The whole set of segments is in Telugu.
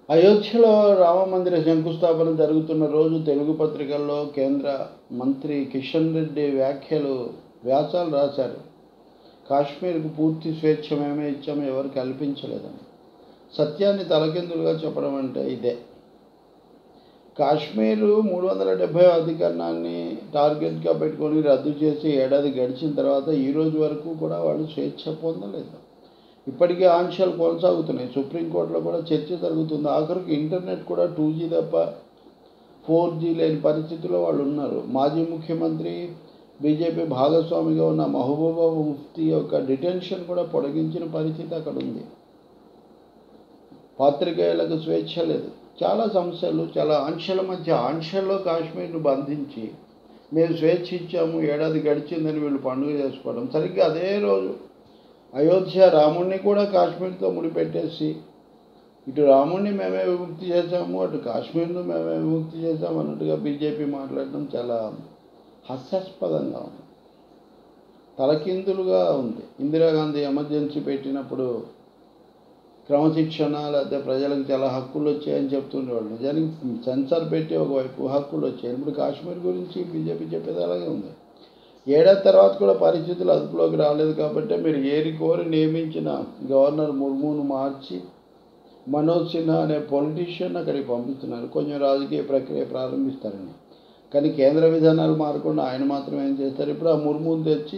అయోధ్యలో రామమందిర శంకుస్థాపన జరుగుతున్న రోజు తెలుగు పత్రికల్లో కేంద్ర మంత్రి కిషన్ రెడ్డి వ్యాఖ్యలు వ్యాసాలు రాశారు కాశ్మీర్కు పూర్తి స్వేచ్ఛ మేమే ఇచ్చాము ఎవరు కల్పించలేదని సత్యాన్ని తలకిందులుగా చెప్పడం అంటే ఇదే కాశ్మీరు మూడు వందల డెబ్భై అధికరణాన్ని టార్గెట్గా పెట్టుకొని రద్దు చేసి ఏడాది గడిచిన తర్వాత ఈ రోజు వరకు కూడా వాళ్ళు స్వేచ్ఛ పొందలేదు ఇప్పటికీ ఆంక్షలు కొనసాగుతున్నాయి సుప్రీంకోర్టులో కూడా చర్చ జరుగుతుంది ఆఖరికి ఇంటర్నెట్ కూడా టూ జీ తప్ప ఫోర్ జీ లేని పరిస్థితిలో వాళ్ళు ఉన్నారు మాజీ ముఖ్యమంత్రి బీజేపీ భాగస్వామిగా ఉన్న మహబూబా ముఫ్తీ యొక్క డిటెన్షన్ కూడా పొడిగించిన పరిస్థితి అక్కడ ఉంది పాత్రికేయులకు స్వేచ్ఛ లేదు చాలా సమస్యలు చాలా ఆంక్షల మధ్య ఆంక్షల్లో కాశ్మీర్ను బంధించి మేము స్వేచ్ఛ ఇచ్చాము ఏడాది గడిచిందని వీళ్ళు పండుగ చేసుకోవడం సరిగ్గా అదే రోజు అయోధ్య రాముణ్ణి కూడా కాశ్మీర్తో ముడిపెట్టేసి ఇటు రాముణ్ణి మేమే విముక్తి చేశాము అటు కాశ్మీర్ను మేమే విముక్తి చేశాము అన్నట్టుగా బీజేపీ మాట్లాడడం చాలా హాస్యాస్పదంగా ఉంది తలకిందులుగా ఉంది ఇందిరాగాంధీ ఎమర్జెన్సీ పెట్టినప్పుడు క్రమశిక్షణ లేకపోతే ప్రజలకు చాలా హక్కులు వచ్చాయని చెప్తుండేవాళ్ళు నిజానికి సెన్సార్ పెట్టి ఒకవైపు హక్కులు వచ్చాయి ఇప్పుడు కాశ్మీర్ గురించి బీజేపీ చెప్పేది అలాగే ఉంది ఏడాది తర్వాత కూడా పరిస్థితులు అదుపులోకి రాలేదు కాబట్టి మీరు ఏరి కోరి నియమించిన గవర్నర్ ముర్మును మార్చి మనోజ్ సిన్హా అనే పొలిటీషియన్ అక్కడికి పంపిస్తున్నారు కొంచెం రాజకీయ ప్రక్రియ ప్రారంభిస్తారని కానీ కేంద్ర విధానాలు మారకుండా ఆయన మాత్రం ఏం చేస్తారు ఇప్పుడు ఆ ముర్మును తెచ్చి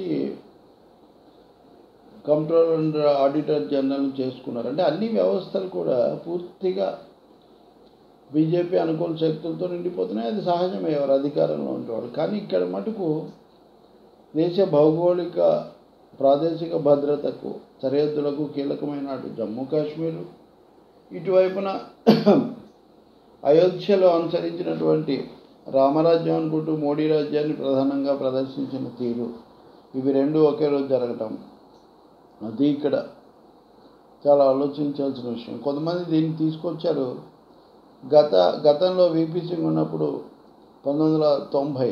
కంట్రోల్ అండ్ ఆడిటర్ జనరల్ చేసుకున్నారు అంటే అన్ని వ్యవస్థలు కూడా పూర్తిగా బీజేపీ అనుకూల శక్తులతో నిండిపోతున్నాయి అది సహజమే ఎవరు అధికారంలో ఉండేవాళ్ళు కానీ ఇక్కడ మటుకు దేశ భౌగోళిక ప్రాదేశిక భద్రతకు సరిహద్దులకు కీలకమైన అటు జమ్మూ కాశ్మీరు ఇటువైపున అయోధ్యలో అనుసరించినటువంటి రామరాజ్యం అనుకుంటూ మోడీ రాజ్యాన్ని ప్రధానంగా ప్రదర్శించిన తీరు ఇవి రెండు ఒకే రోజు జరగటం అది ఇక్కడ చాలా ఆలోచించాల్సిన విషయం కొంతమంది దీన్ని తీసుకొచ్చారు గత గతంలో వీపీ సింగ్ ఉన్నప్పుడు పంతొమ్మిది వందల తొంభై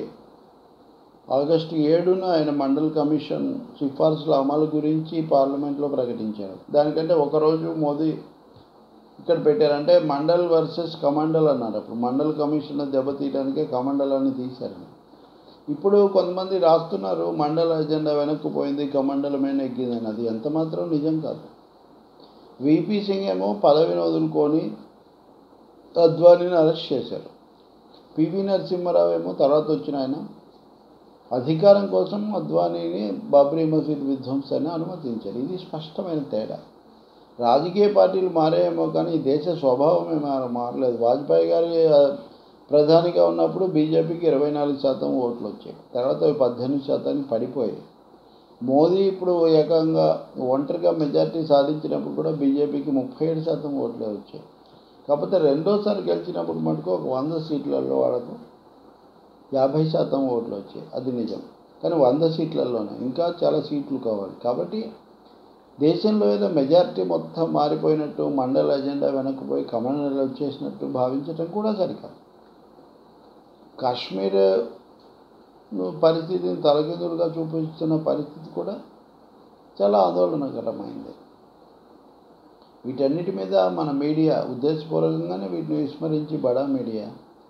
ఆగస్టు ఏడున ఆయన మండల్ కమిషన్ సిఫార్సుల అమలు గురించి పార్లమెంట్లో ప్రకటించారు దానికంటే ఒకరోజు మోదీ ఇక్కడ పెట్టారంటే మండల్ వర్సెస్ కమండల్ అన్నారు అప్పుడు మండల్ కమిషన్ దెబ్బతీయడానికే కమండలాన్ని తీశారు ఇప్పుడు కొంతమంది రాస్తున్నారు మండల ఎజెండా వెనక్కి పోయింది కమండలమే నెగ్గిందని అది ఎంత మాత్రం నిజం కాదు విపి సింగ్ ఏమో పదవిని వదులుకొని అద్వానీని అరెస్ట్ చేశారు పివి నరసింహారావు ఏమో తర్వాత వచ్చిన ఆయన అధికారం కోసం అద్వానీని బాబ్రీ మసీద్ విధ్వంసాన్ని అనుమతించారు ఇది స్పష్టమైన తేడా రాజకీయ పార్టీలు మారేమో కానీ ఈ దేశ స్వభావమే మార మారలేదు వాజ్పేయి గారి ప్రధానిగా ఉన్నప్పుడు బీజేపీకి ఇరవై నాలుగు శాతం ఓట్లు వచ్చాయి తర్వాత అవి పద్దెనిమిది శాతానికి పడిపోయాయి మోదీ ఇప్పుడు ఏకంగా ఒంటరిగా మెజార్టీ సాధించినప్పుడు కూడా బీజేపీకి ముప్పై ఏడు శాతం ఓట్లే వచ్చాయి కాకపోతే రెండోసారి గెలిచినప్పుడు మటుకు ఒక వంద సీట్లలో వాళ్ళకు యాభై శాతం ఓట్లు వచ్చాయి అది నిజం కానీ వంద సీట్లలోనే ఇంకా చాలా సీట్లు కావాలి కాబట్టి దేశంలో ఏదో మెజారిటీ మొత్తం మారిపోయినట్టు మండల ఎజెండా వెనక్కిపోయి కమాండర్లు వచ్చేసినట్టు భావించటం కూడా సరికాదు కాశ్మీర్ పరిస్థితిని తలకిందులుగా చూపిస్తున్న పరిస్థితి కూడా చాలా ఆందోళనకరమైంది వీటన్నిటి మీద మన మీడియా ఉద్దేశపూర్వకంగానే వీటిని విస్మరించి బడా మీడియా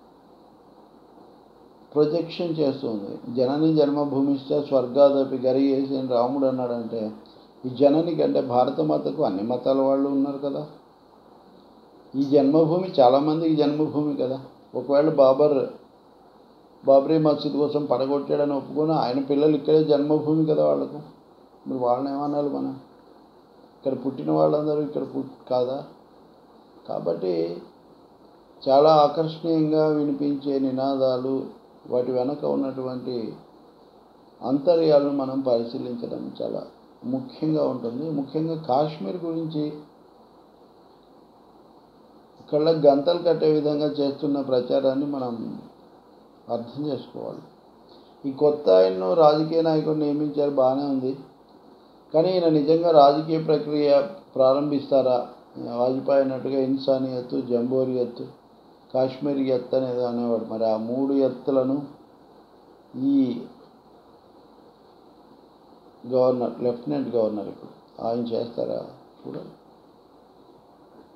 ప్రొజెక్షన్ చేస్తుంది జనని జన్మభూమిష్ట స్వర్గాదపి గరిగేసి అని రాముడు అన్నాడంటే ఈ జనని కంటే భారతమాతకు అన్ని మతాల వాళ్ళు ఉన్నారు కదా ఈ జన్మభూమి చాలామందికి జన్మభూమి కదా ఒకవేళ బాబర్ బాబ్రీ మసీద్ కోసం పడగొట్టాడని ఒప్పుకొని ఆయన పిల్లలు ఇక్కడే జన్మభూమి కదా వాళ్ళకు మరి వాళ్ళని ఏమనాలి మనం ఇక్కడ పుట్టిన వాళ్ళందరూ ఇక్కడ పుట్ కాదా కాబట్టి చాలా ఆకర్షణీయంగా వినిపించే నినాదాలు వాటి వెనక ఉన్నటువంటి అంతర్యాలను మనం పరిశీలించడం చాలా ముఖ్యంగా ఉంటుంది ముఖ్యంగా కాశ్మీర్ గురించి కళ్ళకు గంతలు కట్టే విధంగా చేస్తున్న ప్రచారాన్ని మనం అర్థం చేసుకోవాలి ఈ కొత్త ఆయన్ను రాజకీయ నాయకుడు నియమించారు బాగానే ఉంది కానీ ఈయన నిజంగా రాజకీయ ప్రక్రియ ప్రారంభిస్తారా వాజ్పేయి అన్నట్టుగా ఇన్సానియత్ జంబోరియత్ కాశ్మీర్ ఎత్ అనేది అనేవాడు మరి ఆ మూడు ఎత్తులను ఈ గవర్నర్ లెఫ్టినెంట్ గవర్నర్ ఇప్పుడు ఆయన చేస్తారా చూడాలి